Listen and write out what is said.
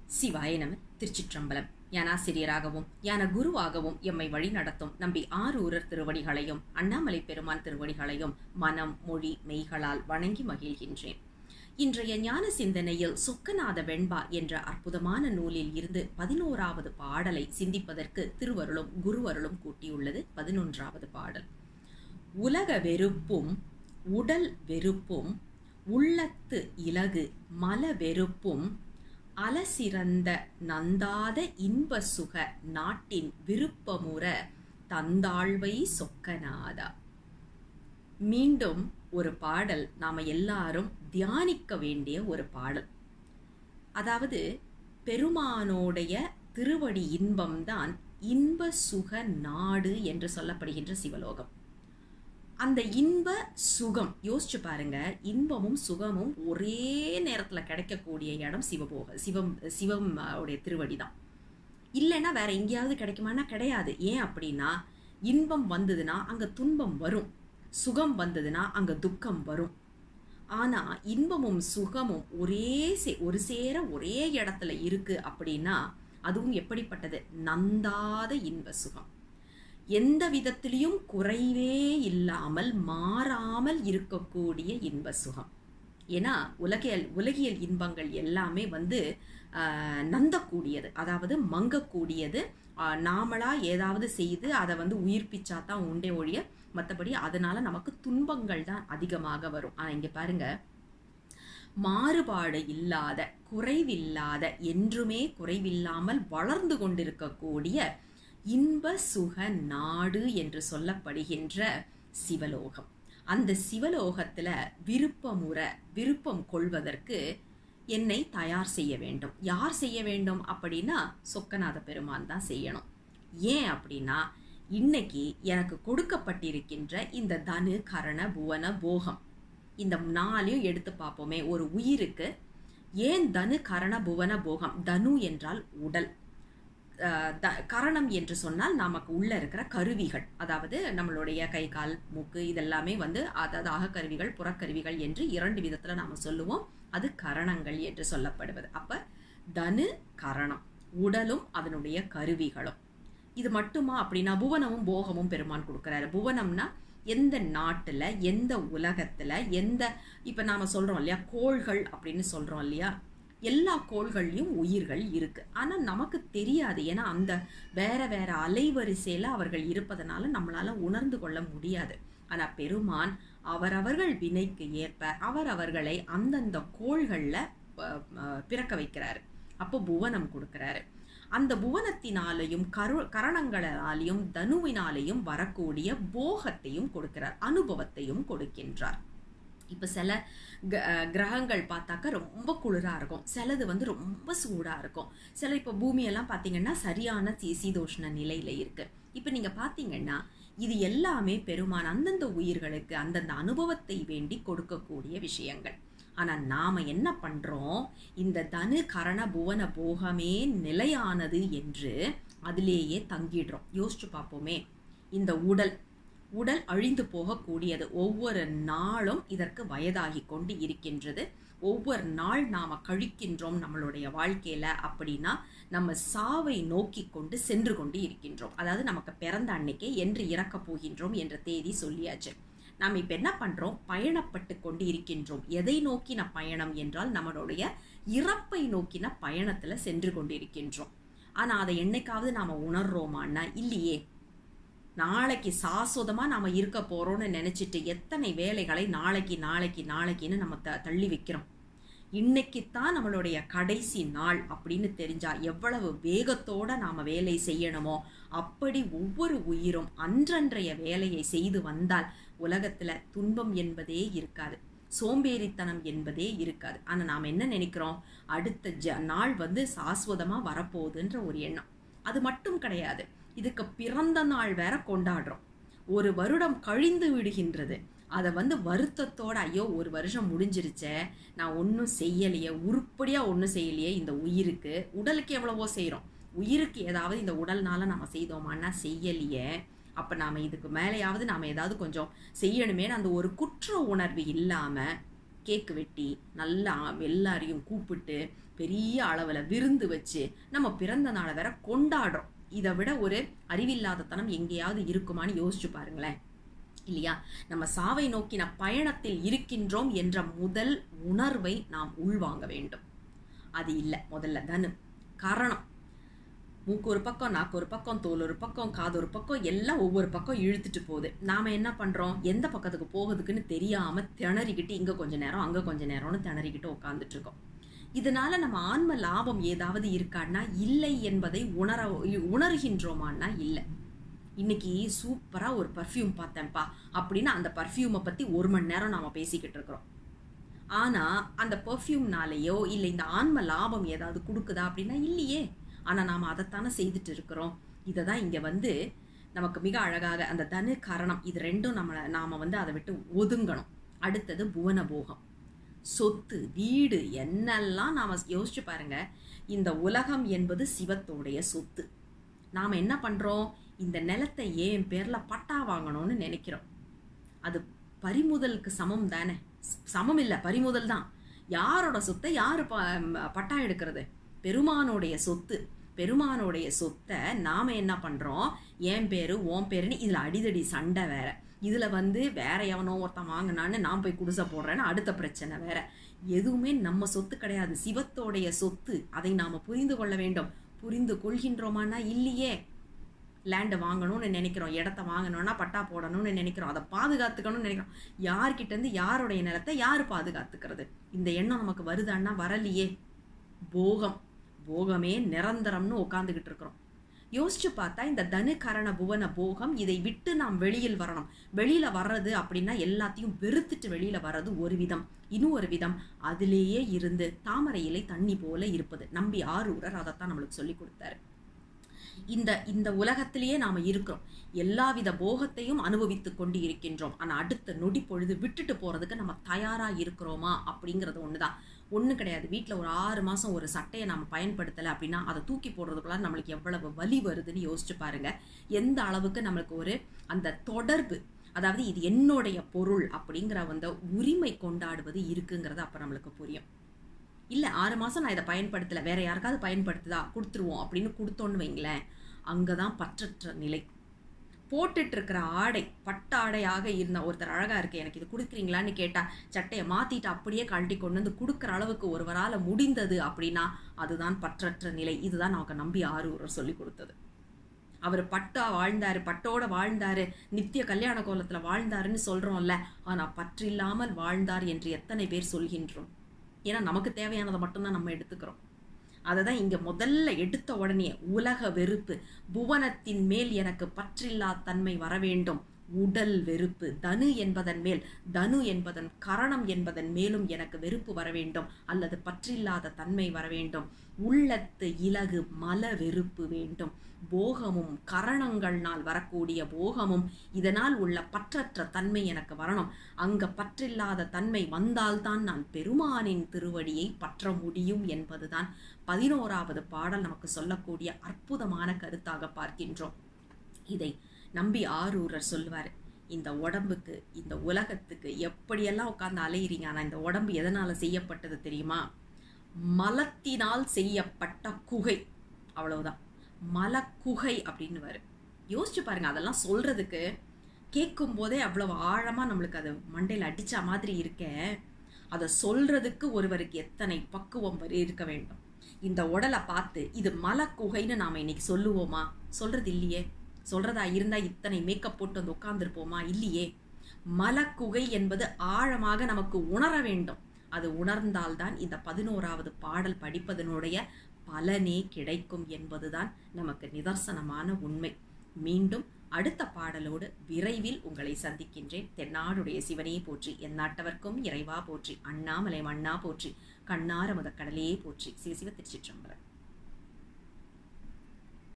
சிவாய நம திருச்சிற்றம்பலம் ஞானாசிரியராகவும் ஞான குருவாகவும் எம்மை வழி நடத்தும் நம்பி ஆரூரர் திருவடிகளையும் அண்ணாமலை பெருமான் திருவடிகளையும் மனம் மொழி மெய்களால் வணங்கி மகிழ்கின்றேன் இன்றைய ஞான சிந்தனையில் சொக்கநாத வெண்பா என்ற அற்புதமான நூலில் இருந்து பதினோராவது பாடலை சிந்திப்பதற்கு திருவருளும் குருவருளும் கூட்டியுள்ளது பதினொன்றாவது பாடல் உலக வெறுப்பும் உடல் வெறுப்பும் உள்ளத்து இலகு மல வெறுப்பும் அலசிறந்த நந்தாத இன்ப சுக நாட்டின் விருப்பமுற தந்தாழ்வை சொக்கநாதா மீண்டும் ஒரு பாடல் நாம எல்லாரும் தியானிக்க வேண்டிய ஒரு பாடல் அதாவது பெருமானோடைய திருவடி இன்பம்தான் இன்ப சுக நாடு என்று சொல்லப்படுகின்ற சிவலோகம் அந்த இன்ப சுகம் யோசிச்சு பாருங்க இன்பமும் சுகமும் ஒரே நேரத்துல கிடைக்கக்கூடிய இடம் சிவபோக சிவம் சிவம் உடைய திருவடி தான் இல்லைன்னா வேற எங்கேயாவது கிடைக்குமானா கிடையாது ஏன் அப்படின்னா இன்பம் வந்ததுன்னா அங்க துன்பம் வரும் சுகம் வந்ததுன்னா அங்க துக்கம் வரும் ஆனா இன்பமும் சுகமும் ஒரே சே ஒரு சேர ஒரே இடத்துல இருக்கு அப்படின்னா அதுவும் எப்படிப்பட்டது நந்தாத இன்ப சுகம் எந்த விதத்திலையும் குறைவே இல்லாமல் மாறாமல் இருக்கக்கூடிய இன்ப சுகம் ஏன்னா உலகியல் உலகியல் இன்பங்கள் எல்லாமே வந்து நந்தக்கூடியது அதாவது மங்கக்கூடியது நாமளா ஏதாவது செய்து அதை வந்து உயிர்ப்பிச்சா தான் உண்டே ஒழிய மற்றபடி அதனால நமக்கு துன்பங்கள் தான் அதிகமாக வரும் ஆனால் இங்கே பாருங்க மாறுபாடு இல்லாத குறைவில்லாத என்றுமே குறைவில்லாமல் வளர்ந்து கொண்டிருக்கக்கூடிய இன்ப சுக நாடு என்று சொல்லப்படுகின்ற சிவலோகம் அந்த சிவலோகத்துல விருப்பமுற விருப்பம் கொள்வதற்கு என்னை தயார் செய்ய வேண்டும் யார் செய்ய வேண்டும் அப்படின்னா சொக்கநாத பெருமான் தான் செய்யணும் ஏன் அப்படின்னா இன்னைக்கு எனக்கு கொடுக்கப்பட்டிருக்கின்ற இந்த தனு கரண புவன போகம் இந்த நாளையும் எடுத்து பார்ப்போமே ஒரு உயிருக்கு ஏன் தனு கரண புவன போகம் தனு என்றால் உடல் த கரணம் என்று சொன்னால் நமக்கு உள்ள இருக்கிற கருவிகள் அதாவது நம்மளுடைய கை கால் மூக்கு இதெல்லாமே வந்து அதாவது அகக்கருவிகள் புறக்கருவிகள் என்று இரண்டு விதத்தில் நாம் சொல்லுவோம் அது கரணங்கள் என்று சொல்லப்படுவது அப்ப தனு கரணம் உடலும் அதனுடைய கருவிகளும் இது மட்டுமா அப்படின்னா புவனமும் போகமும் பெருமான் கொடுக்குறாரு புவனம்னா எந்த நாட்டுல எந்த உலகத்துல எந்த இப்ப நாம சொல்றோம் இல்லையா கோள்கள் அப்படின்னு சொல்றோம் இல்லையா எல்லா கோள்கள்லையும் உயிர்கள் இருக்கு ஆனா நமக்கு தெரியாது ஏன்னா அந்த வேற வேற அலைவரிசையில அவர்கள் இருப்பதனால நம்மளால உணர்ந்து கொள்ள முடியாது ஆனா பெருமான் அவரவர்கள் வினைக்கு ஏற்ப அவர் அவர்களை அந்தந்த கோள்கள்ல பிறக்க வைக்கிறாரு அப்போ புவனம் கொடுக்கிறாரு அந்த புவனத்தினாலையும் கரு கரணங்களாலையும் தனுவினாலையும் வரக்கூடிய போகத்தையும் கொடுக்கிறார் அனுபவத்தையும் கொடுக்கின்றார் இப்போ சில கிரகங்கள் பார்த்தாக்கா ரொம்ப குளிராக இருக்கும் சிலது வந்து ரொம்ப சூடாக இருக்கும் சில இப்போ பூமியெல்லாம் பார்த்தீங்கன்னா சரியான சீதோஷ்ண நிலையில் இருக்குது இப்போ நீங்கள் பார்த்தீங்கன்னா இது எல்லாமே பெருமான் அந்தந்த உயிர்களுக்கு அந்தந்த அனுபவத்தை வேண்டி கொடுக்கக்கூடிய விஷயங்கள் ஆனால் நாம் என்ன பண்ணுறோம் இந்த தனு கரண புவன போகமே நிலையானது என்று அதிலேயே தங்கிடுறோம் யோசிச்சு பார்ப்போமே இந்த உடல் உடல் அழிந்து போகக்கூடியது ஒவ்வொரு நாளும் இதற்கு வயதாகி கொண்டு இருக்கின்றது ஒவ்வொரு நாள் நாம கழிக்கின்றோம் நம்மளுடைய வாழ்க்கையில அப்படின்னா நம்ம சாவை நோக்கி கொண்டு சென்று கொண்டு இருக்கின்றோம் அதாவது நமக்கு பிறந்த அன்னைக்கே என்று இறக்க போகின்றோம் என்ற தேதி சொல்லியாச்சு நாம் இப்போ என்ன பண்ணுறோம் பயணப்பட்டு கொண்டு இருக்கின்றோம் எதை நோக்கின பயணம் என்றால் நம்மளுடைய இறப்பை நோக்கின பயணத்தில் சென்று கொண்டு இருக்கின்றோம் ஆனால் அதை என்னைக்காவது நாம் உணர்றோமான்னா இல்லையே நாளைக்கு சாஸ்வதமாக நாம் இருக்க போகிறோம்னு நினச்சிட்டு எத்தனை வேலைகளை நாளைக்கு நாளைக்கு நாளைக்குன்னு நம்ம த தள்ளி வைக்கிறோம் இன்னைக்குத்தான் நம்மளுடைய கடைசி நாள் அப்படின்னு தெரிஞ்சா எவ்வளவு வேகத்தோட நாம வேலை செய்யணுமோ அப்படி ஒவ்வொரு உயிரும் அன்றன்றைய வேலையை செய்து வந்தால் உலகத்துல துன்பம் என்பதே இருக்காது சோம்பேறித்தனம் என்பதே இருக்காது ஆனா நாம் என்ன நினைக்கிறோம் அடுத்த ஜ நாள் வந்து சாஸ்வதமா வரப்போகுதுன்ற ஒரு எண்ணம் அது மட்டும் கிடையாது இதுக்கு பிறந்த நாள் வேற கொண்டாடுறோம் ஒரு வருடம் கழிந்து விடுகின்றது அதை வந்து வருத்தத்தோட ஐயோ ஒரு வருஷம் முடிஞ்சிருச்சே நான் ஒன்றும் செய்யலையே உருப்படியாக ஒன்றும் செய்யலையே இந்த உயிருக்கு உடலுக்கு எவ்வளவோ செய்கிறோம் உயிருக்கு ஏதாவது இந்த உடல்னால நம்ம செய்தோமான்னா செய்யலையே அப்போ நாம் இதுக்கு மேலேயாவது நாம் ஏதாவது கொஞ்சம் செய்யணுமேனு அந்த ஒரு குற்ற உணர்வு இல்லாமல் கேக்கு வெட்டி நல்லா எல்லாரையும் கூப்பிட்டு பெரிய அளவில் விருந்து வச்சு நம்ம பிறந்த நாளை வேற கொண்டாடுறோம் இதை விட ஒரு அறிவில்லாதத்தனம் எங்கேயாவது இருக்குமான்னு யோசிச்சு பாருங்களேன் இல்லையா நம்ம சாவை நோக்கின பயணத்தில் இருக்கின்றோம் என்ற முதல் உணர்வை நாம் உள்வாங்க வேண்டும் அது இல்லை முதல்ல தனு காரணம் மூக்கு ஒரு பக்கம் நாக்கு ஒரு பக்கம் தோல் ஒரு பக்கம் காது ஒரு பக்கம் எல்லாம் ஒவ்வொரு பக்கம் இழுத்துட்டு போகுது நாம என்ன பண்றோம் எந்த பக்கத்துக்கு போகுதுக்குன்னு தெரியாம திணறிக்கிட்டு இங்க கொஞ்ச நேரம் அங்க கொஞ்ச நேரம்னு திணறிக்கிட்டு உட்காந்துட்டு இருக்கோம் இதனால நம்ம ஆன்ம லாபம் ஏதாவது இருக்கான்னா இல்லை என்பதை உணர உணர்கின்றோமான்னா இல்லை இன்னைக்கு சூப்பரா ஒரு பர்ஃப்யூம் பார்த்தேன்ப்பா அப்படின்னு அந்த பர்ஃப்யூமை பத்தி ஒரு மணி நேரம் நாம பேசிக்கிட்டு இருக்கிறோம் ஆனா அந்த பர்ஃப்யூம்னாலேயோ இல்லை இந்த ஆன்ம லாபம் ஏதாவது கொடுக்குதா அப்படின்னா இல்லையே ஆனா நாம அதைத்தானே செய்துட்டு இருக்கிறோம் இதை தான் இங்க வந்து நமக்கு மிக அழகாக அந்த தனு கரணம் இது ரெண்டும் நம்ம நாம வந்து அதை விட்டு ஒதுங்கணும் அடுத்தது புவன போகம் சொத்து வீடு என்னெல்லாம் நாம யோசிச்சு பாருங்க இந்த உலகம் என்பது சிவத்தோடைய சொத்து நாம என்ன பண்றோம் இந்த நிலத்தை ஏன் பேர்ல பட்டா வாங்கணும்னு நினைக்கிறோம் அது பறிமுதலுக்கு சமம் தானே சமம் இல்லை பறிமுதல் தான் யாரோட சொத்தை யாரு ப- பட்டா எடுக்கிறது பெருமானுடைய சொத்து பெருமானுடைய சொத்தை நாம என்ன பண்றோம் என் பேரு ஓன் பேருன்னு இதுல அடிதடி சண்டை வேற இதுல வந்து வேற எவனோ ஒருத்தன் வாங்கினான்னு நான் போய் குடிசை போடுறேன்னு அடுத்த பிரச்சனை வேற எதுவுமே நம்ம சொத்து கிடையாது சிவத்தோடைய சொத்து அதை நாம புரிந்து கொள்ள வேண்டும் புரிந்து கொள்கின்றோமானா இல்லையே லேண்டை வாங்கணும்னு நினைக்கிறோம் இடத்த வாங்கணும்னா பட்டா போடணும்னு நினைக்கிறோம் அதை பாதுகாத்துக்கணும்னு நினைக்கிறோம் யார்கிட்ட இருந்து யாருடைய நிலத்தை யார் பாதுகாத்துக்கிறது இந்த எண்ணம் நமக்கு வருதான்னா வரலையே போகம் போகமே நிரந்தரம்னு உட்காந்துக்கிட்டு இருக்கிறோம் யோசிச்சு பார்த்தா இந்த தனு கரண புவன போகம் இதை விட்டு நாம் வெளியில் வரணும் வெளியில வர்றது அப்படின்னா எல்லாத்தையும் வெறுத்துட்டு வெளியில வர்றது ஒரு விதம் இன்னும் ஒரு விதம் அதிலேயே இருந்து தாமரை இலை தண்ணி போல இருப்பது நம்பி ஆரூரர் அதைத்தான் நம்மளுக்கு சொல்லி கொடுத்தாரு இந்த இந்த உலகத்திலேயே நாம இருக்கிறோம் எல்லாவித போகத்தையும் அனுபவித்துக் கொண்டு இருக்கின்றோம் ஆனா அடுத்த நொடி பொழுது விட்டுட்டு போறதுக்கு நம்ம தயாரா இருக்கிறோமா அப்படிங்கிறது ஒண்ணுதான் ஒண்ணு கிடையாது வீட்ல ஒரு ஆறு மாசம் ஒரு சட்டையை நம்ம பயன்படுத்தல அப்படின்னா அதை தூக்கி போடுறதுக்குள்ள நம்மளுக்கு எவ்வளவு வலி வருதுன்னு யோசிச்சு பாருங்க எந்த அளவுக்கு நம்மளுக்கு ஒரு அந்த தொடர்பு அதாவது இது என்னுடைய பொருள் அப்படிங்கிற அந்த உரிமை கொண்டாடுவது இருக்குங்கிறது அப்ப நம்மளுக்கு புரியும் இல்ல ஆறு மாசம் நான் இதை பயன்படுத்தல வேற யாருக்காவது பயன்படுத்துதா கொடுத்துருவோம் அப்படின்னு கொடுத்தோன்னு வைங்களேன் அங்கதான் பற்றற்ற நிலை போட்டுட்டு இருக்கிற ஆடை பட்டு ஆடையாக இருந்த ஒருத்தர் அழகா இருக்கு எனக்கு இது கொடுக்குறீங்களான்னு கேட்டா சட்டையை மாத்திட்டு அப்படியே கழட்டி கொண்டு வந்து கொடுக்குற அளவுக்கு ஒருவரால முடிந்தது அப்படின்னா அதுதான் பற்றற்ற நிலை இதுதான் நமக்கு நம்பி ஆரூரர் சொல்லி கொடுத்தது அவர் பட்டா வாழ்ந்தாரு பட்டோட வாழ்ந்தாரு நித்திய கல்யாண கோலத்துல வாழ்ந்தாருன்னு சொல்றோம்ல ஆனா பற்றில்லாமல் வாழ்ந்தார் என்று எத்தனை பேர் சொல்கின்றோம் ஏன்னா நமக்கு தேவையானதை மட்டும்தான் நம்ம எடுத்துக்கிறோம் அதை தான் இங்க முதல்ல எடுத்த உடனே உலக வெறுப்பு புவனத்தின் மேல் எனக்கு பற்றில்லா தன்மை வர வேண்டும் உடல் வெறுப்பு தனு என்பதன் மேல் தனு என்பதன் கரணம் என்பதன் மேலும் எனக்கு வெறுப்பு வர வேண்டும் அல்லது பற்றில்லாத தன்மை வர வேண்டும் உள்ளத்து இலகு மல வெறுப்பு வேண்டும் போகமும் கரணங்கள்னால் வரக்கூடிய போகமும் இதனால் உள்ள பற்றற்ற தன்மை எனக்கு வரணும் அங்க பற்றில்லாத தன்மை வந்தால்தான் நான் பெருமானின் திருவடியை பற்ற முடியும் என்பதுதான் பதினோராவது பாடல் நமக்கு சொல்லக்கூடிய அற்புதமான கருத்தாக பார்க்கின்றோம் இதை நம்பி ஆரூரர் சொல்லுவார் இந்த உடம்புக்கு இந்த உலகத்துக்கு எப்படியெல்லாம் உட்கார்ந்து அலையிறீங்க ஆனா இந்த உடம்பு எதனால செய்யப்பட்டது தெரியுமா மலத்தினால் செய்யப்பட்ட குகை அவ்வளவுதான் மலக்குகை அப்படின்னு வரும் யோசிச்சு பாருங்க அதெல்லாம் சொல்றதுக்கு கேட்கும் போதே அவ்வளவு ஆழமா நம்மளுக்கு அது மண்டையில அடிச்ச மாதிரி இருக்க அதை சொல்றதுக்கு ஒருவருக்கு எத்தனை பக்குவம் வரை இருக்க வேண்டும் இந்த உடலை பார்த்து இது மலக்குகைன்னு நாம இன்னைக்கு சொல்லுவோமா சொல்றது இல்லையே சொல்றதா இருந்தா இத்தனை மேக்கப் போட்டு வந்து உட்கார்ந்துருப்போமா இல்லையே மலக்குகை என்பது ஆழமாக நமக்கு உணர வேண்டும் அது உணர்ந்தால்தான் இந்த பதினோராவது பாடல் படிப்பதனுடைய பலனே கிடைக்கும் என்பதுதான் நமக்கு நிதர்சனமான உண்மை மீண்டும் அடுத்த பாடலோடு விரைவில் உங்களை சந்திக்கின்றேன் தென்னாடுடைய சிவனையே போற்றி எந்நாட்டவர்க்கும் இறைவா போற்றி அண்ணாமலை மண்ணா போற்றி கண்ணார முதக்கடலே போற்றி சிவசிவ திருச்சிற்றம்பலம்